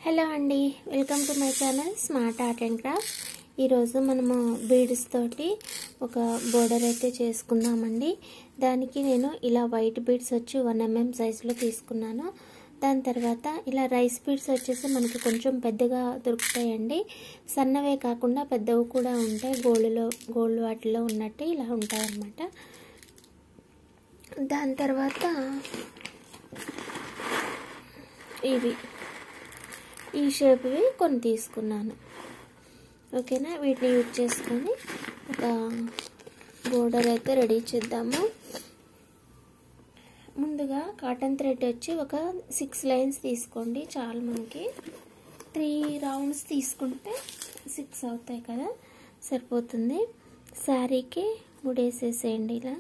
hello అండి welcome to my channel smart art and craft ఈరోజు మనము బీడ్స్ తోటి ఒక బోర్డర్ అయితే చేసుకుందామండి దానికి నేను ఇలా వైట్ బీడ్స్ వచ్చి వన్ ఎంఎం సైజులో తీసుకున్నాను దాని తర్వాత ఇలా రైస్ బీడ్స్ వచ్చేసి మనకి కొంచెం పెద్దగా దొరుకుతాయండి సన్నవే కాకుండా పెద్దవి కూడా ఉంటాయి గోల్డ్లో గోల్డ్ వాటిలో ఉన్నట్టు ఇలా ఉంటాయి అన్నమాట దాని తర్వాత ఇవి ఈ షేప్వి కొన్ని తీసుకున్నాను ఓకేనా వీటిని యూజ్ చేసుకొని ఒక బోర్డర్ అయితే రెడీ చేద్దాము ముందుగా కాటన్ థ్రెడ్ వచ్చి ఒక సిక్స్ లైన్స్ తీసుకోండి చాలు మనకి త్రీ రౌండ్స్ తీసుకుంటే సిక్స్ అవుతాయి కదా సరిపోతుంది శారీకి ముడేసేసేయండి ఇలా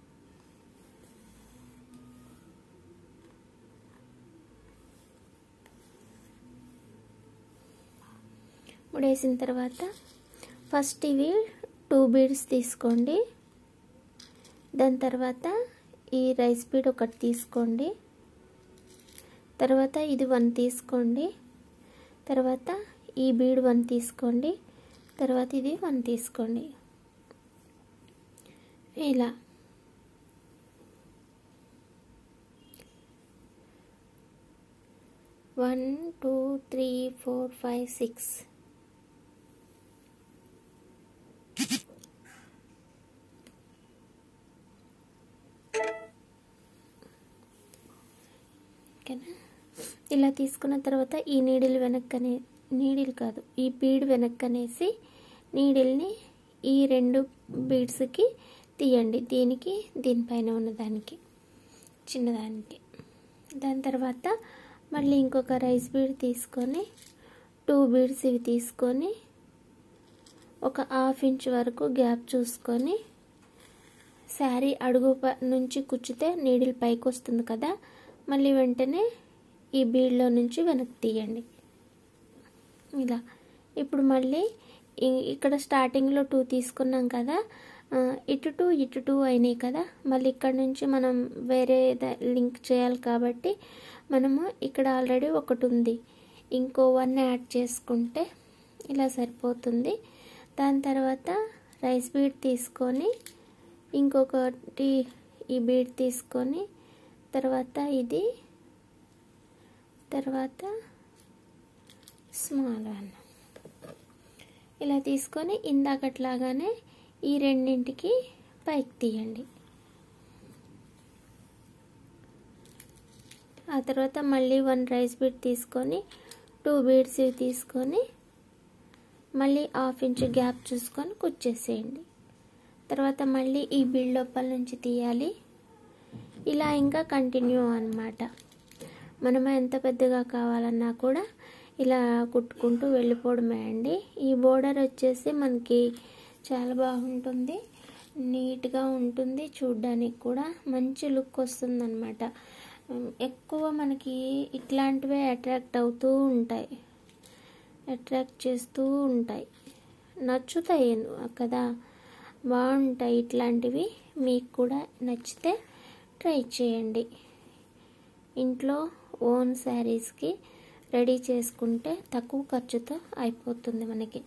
ముడేసిన తర్వాత ఫస్ట్ ఇవి టూ బీడ్స్ తీసుకోండి దాని తర్వాత ఈ రైస్ బీడ్ ఒకటి తీసుకోండి తర్వాత ఇది వన్ తీసుకోండి తర్వాత ఈ బీడ్ వన్ తీసుకోండి తర్వాత ఇది వన్ తీసుకోండి ఇలా one two three four five six ఓకేనా ఇలా తీసుకున్న తర్వాత ఈ నీడిల్ వెనక్కనే నీడిల్ కాదు ఈ బీడ్ వెనక్కనేసి నీడిల్ని ఈ రెండు బీడ్స్కి తీయండి దీనికి దీనిపైన ఉన్నదానికి చిన్నదానికి దాని తర్వాత మళ్ళీ ఇంకొక రైస్ బీడ్ తీసుకొని టూ బీడ్స్ ఇవి తీసుకొని ఒక హాఫ్ ఇంచ్ వరకు గ్యాప్ చూసుకొని శారీ అడుగు నుంచి కుచ్చితే నీడిల్ పైకి వస్తుంది కదా మళ్ళీ వెంటనే ఈ బీడ్లో నుంచి వెనక్కి తీయండి ఇలా ఇప్పుడు మళ్ళీ ఇక్కడ స్టార్టింగ్లో టూ తీసుకున్నాం కదా ఇటు టూ ఇటు టూ అయినాయి కదా మళ్ళీ ఇక్కడ నుంచి మనం వేరే లింక్ చేయాలి కాబట్టి మనము ఇక్కడ ఆల్రెడీ ఒకటి ఉంది ఇంకో వన్ యాడ్ చేసుకుంటే ఇలా సరిపోతుంది దాని తర్వాత రైస్ బీడ్ తీసుకొని ఇంకొకటి ఈ బీడ్ తీసుకొని తర్వాత ఇది తర్వాత స్మాల్ వన్ ఇలా తీసుకొని ఇందాకట్లాగానే ఈ రెండింటికి పైకి తీయండి ఆ తర్వాత మళ్ళీ వన్ రైస్ బీడ్ తీసుకొని టూ బీడ్స్ ఇవి తీసుకొని మళ్ళీ హాఫ్ ఇంచ్ గ్యాప్ చూసుకొని కుచ్చేసేయండి తర్వాత మళ్ళీ ఈ బీడ్ లోపల నుంచి తీయాలి ఇలా ఇంకా కంటిన్యూ అనమాట మనం ఎంత పెద్దగా కావాలన్నా కూడా ఇలా కుట్టుకుంటూ వెళ్ళిపోవడమే అండి ఈ బోర్డర్ వచ్చేసి మనకి చాలా బాగుంటుంది నీట్గా ఉంటుంది చూడ్డానికి కూడా మంచి లుక్ వస్తుంది అనమాట ఎక్కువ మనకి ఇట్లాంటివే అట్రాక్ట్ అవుతూ ఉంటాయి అట్రాక్ట్ చేస్తూ ఉంటాయి నచ్చుతాయి కదా బాగుంటాయి ఇట్లాంటివి మీకు కూడా నచ్చితే ట్రై చేయండి ఇంట్లో ఓన్ శారీస్కి రెడీ చేసుకుంటే తక్కువ ఖర్చుతో అయిపోతుంది మనకి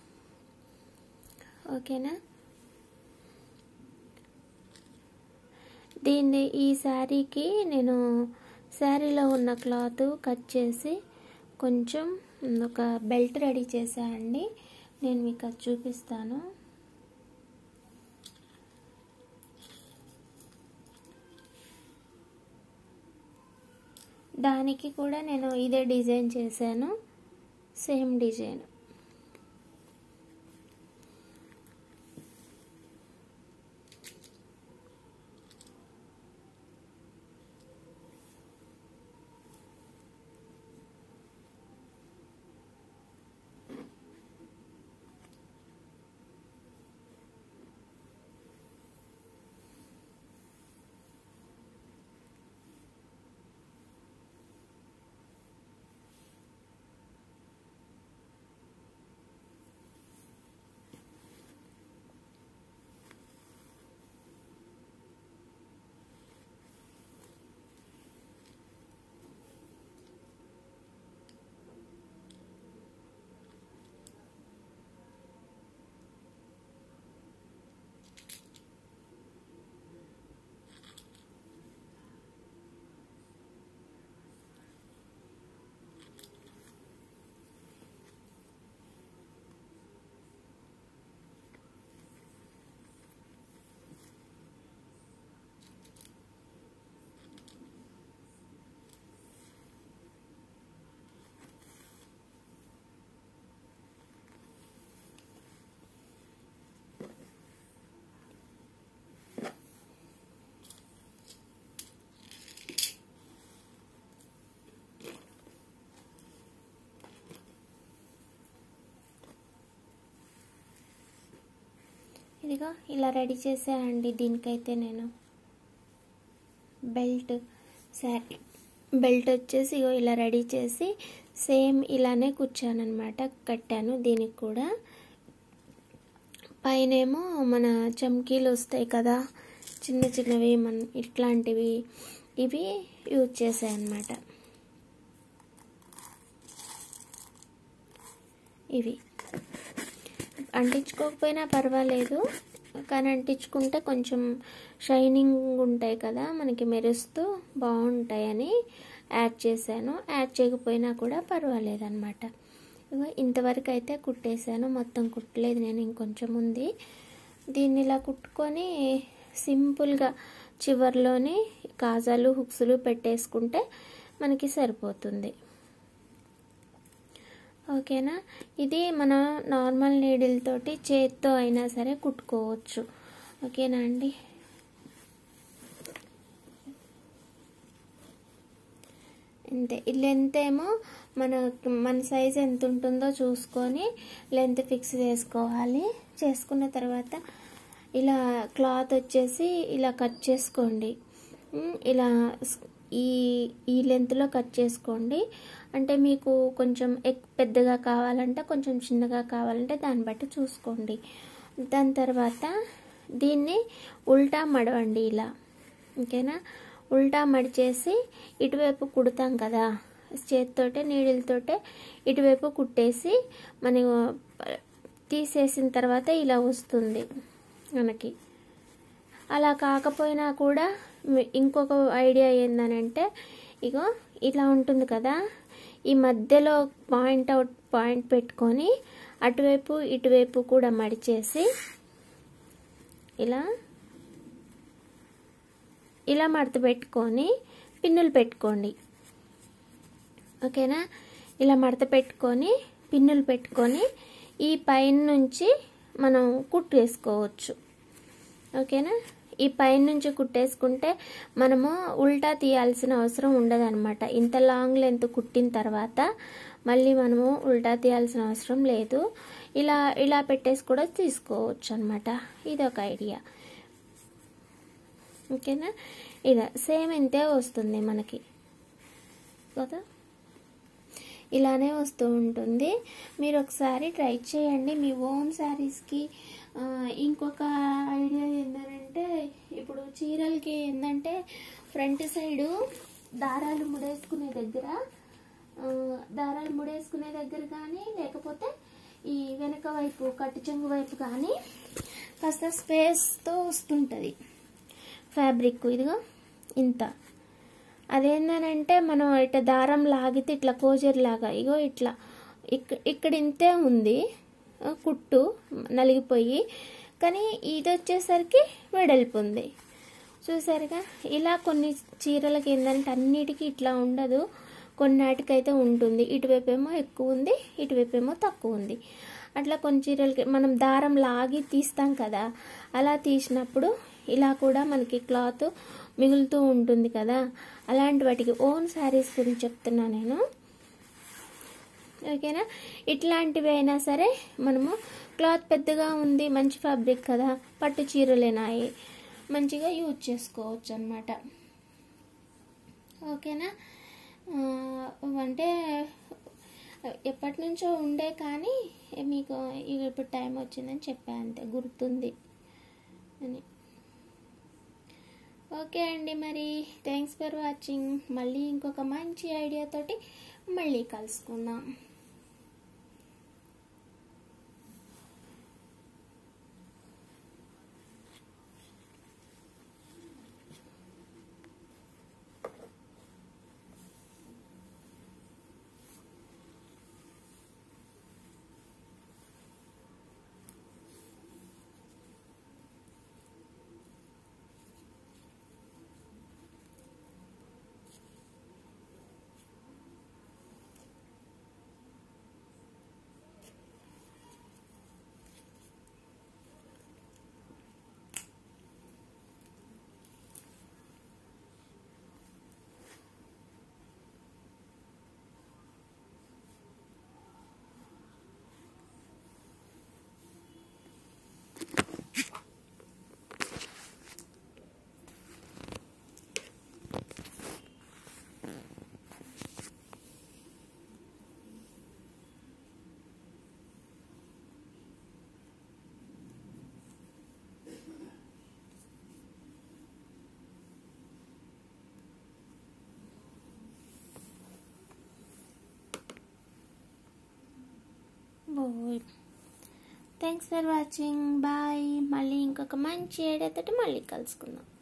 ఓకేనా దీన్ని ఈ శారీకి నేను శారీలో ఉన్న క్లాత్ కట్ చేసి కొంచెం ఒక బెల్ట్ రెడీ చేశానండి నేను మీకు అది చూపిస్తాను దానికి కూడా నేను ఇదే డిజైన్ చేశాను సేమ్ డిజైన్ ఇదిగో ఇలా రెడీ చేసానండి దీనికైతే నేను బెల్ట్ శారీ బెల్ట్ వచ్చేసి ఇగో ఇలా రెడీ చేసి సేమ్ ఇలానే కూర్చానమాట కట్టాను దీనికి కూడా పైనేమో మన చమ్కీలు వస్తాయి కదా చిన్న చిన్నవి మన ఇట్లాంటివి ఇవి యూజ్ చేసాయి అన్నమాట ఇవి అంటించుకోకపోయినా పర్వాలేదు కానీ అంటించుకుంటే కొంచెం షైనింగ్ ఉంటాయి కదా మనకి మెరుస్తూ బాగుంటాయని యాడ్ చేశాను యాడ్ చేయకపోయినా కూడా పర్వాలేదు అనమాట ఇగో ఇంతవరకు అయితే కుట్టేశాను మొత్తం కుట్టలేదు నేను ఇంకొంచెం ఉంది దీన్ని ఇలా కుట్టుకొని సింపుల్గా చివర్లోని కాజాలు హుక్స్లు పెట్టేసుకుంటే మనకి సరిపోతుంది ఓకేనా ఇది మన నార్మల్ నీడిల్ తోటి చేత్తో అయినా సరే కుట్టుకోవచ్చు ఓకేనా అండి అంతే ఈ లెంత్ ఏమో మన మన సైజ్ ఎంత ఉంటుందో చూసుకొని లెంత్ ఫిక్స్ చేసుకోవాలి చేసుకున్న తర్వాత ఇలా క్లాత్ వచ్చేసి ఇలా కట్ చేసుకోండి ఉమ్, ఇలా స్- ఈ ఈ లెంత్లో కట్ చేసుకోండి అంటే మీకు కొంచెం ఎక్ పెద్దగా కావాలంటే కొంచెం చిన్నగా కావాలంటే దాన్ని బట్టి చూసుకోండి దాని తర్వాత దీన్ని ఉల్టా మడవండి ఇలా ఓకేనా ఉల్టా మడిచేసి ఇటువైపు కుడతాం కదా చేతితోటే నీడిలతోటే ఇటువైపు కుట్టేసి మనం తీసేసిన తర్వాత ఇలా వస్తుంది మనకి అలా కాకపోయినా కూడా మీ- ఇంకొక ఐడియా ఏందనంటే ఇగో ఇలా ఉంటుంది కదా ఈ మధ్యలో పాయింట్ అవుట్ పాయింట్ పెట్టుకొని అటువైపు ఇటువైపు కూడా మడిచేసి ఇలా ఇలా మడత పెట్టుకొని పిన్నులు పెట్టుకోండి ఓకేనా ఇలా మడత పెట్టుకొని పిన్నులు పెట్టుకొని ఈ పైన నుంచి మనం కుట్టు వేసుకోవచ్చు ఓకేనా ఈ పైన నుంచి కుట్టేసుకుంటే మనము ఉల్టా తీయాల్సిన అవసరం ఉండదన్నమాట ఇంత లాంగ్ లెంత్ కుట్టిన తర్వాత మళ్ళీ మనము ఉల్టా తీయాల్సిన అవసరం లేదు ఇలా ఇలా పెట్టేసి కూడా తీసుకోవచ్చు అనమాట ఇది ఒక ఐడియా ఓకేనా ఇలా సేమ్ ఇంతే వస్తుంది మనకి కదా ఇలానే వస్తూ ఉంటుంది మీరు ఒకసారి ట్రై చేయండి మీ ఓన్ శారీస్కి ఆ, ఇంకొక ఐడియా ఏంటంటే ఇప్పుడు చీరలకి ఏంటంటే ఫ్రంట్ సైడు దారాలు ముడేసుకునే దగ్గర ఆ, దారాలు ముడేసుకునే దగ్గర కానీ లేకపోతే ఈ వెనక వైపు కట్టు చెంగు వైపు కానీ కాస్త స్పేస్తో వస్తుంటుంది ఫ్యాబ్రిక్ ఇదిగో ఇంత అదేంటనంటే మనం ఇట్లా దారం లాగితే ఇట్లా కోజర్ లాగా ఇగో ఇట్లా ఇక్క ఇక్కడ ఇంతే ఉంది ఆ, కుట్టు నలిగిపోయి కానీ ఇది వచ్చేసరికి వెడల్పు ఉంది చూసారుగా ఇలా కొన్ని చీరలకి ఏంటంటే అన్నిటికీ ఇట్లా ఉండదు కొన్నాటికైతే ఉంటుంది ఇటువైపు ఏమో ఎక్కువ ఉంది ఇటువైపు ఏమో తక్కువ ఉంది అట్లా కొన్ని చీరలకి మనం దారం లాగి తీస్తాం కదా అలా తీసినప్పుడు ఇలా కూడా మనకి క్లాత్ మిగులుతూ ఉంటుంది కదా అలాంటి వాటికి ఓన్ శారీస్ గురించి చెప్తున్నా నేను ఓకేనా ఇట్లాంటివి అయినా సరే మనము క్లాత్ పెద్దగా ఉంది మంచి ఫ్యాబ్రిక్ కదా పట్టు చీరలేనాయి మంచిగా యూజ్ చేసుకోవచ్చు అనమాట ఓకేనా ఆ, అంటే ఎప్పటి నుంచో ఉండే కానీ మీకు ఇక ఇప్పుడు టైం వచ్చిందని చెప్పా అంతే గుర్తుంది అని ఓకే అండి మరి థ్యాంక్స్ ఫర్ వాచింగ్ మళ్ళీ ఇంకొక మంచి ఐడియాతోటి మళ్ళీ కలుసుకుందాం థ్యాంక్స్ ఫర్ వాచింగ్ బాయ్ మళ్ళీ ఇంకొక మంచి ఏడైతే మళ్ళీ కలుసుకుందాం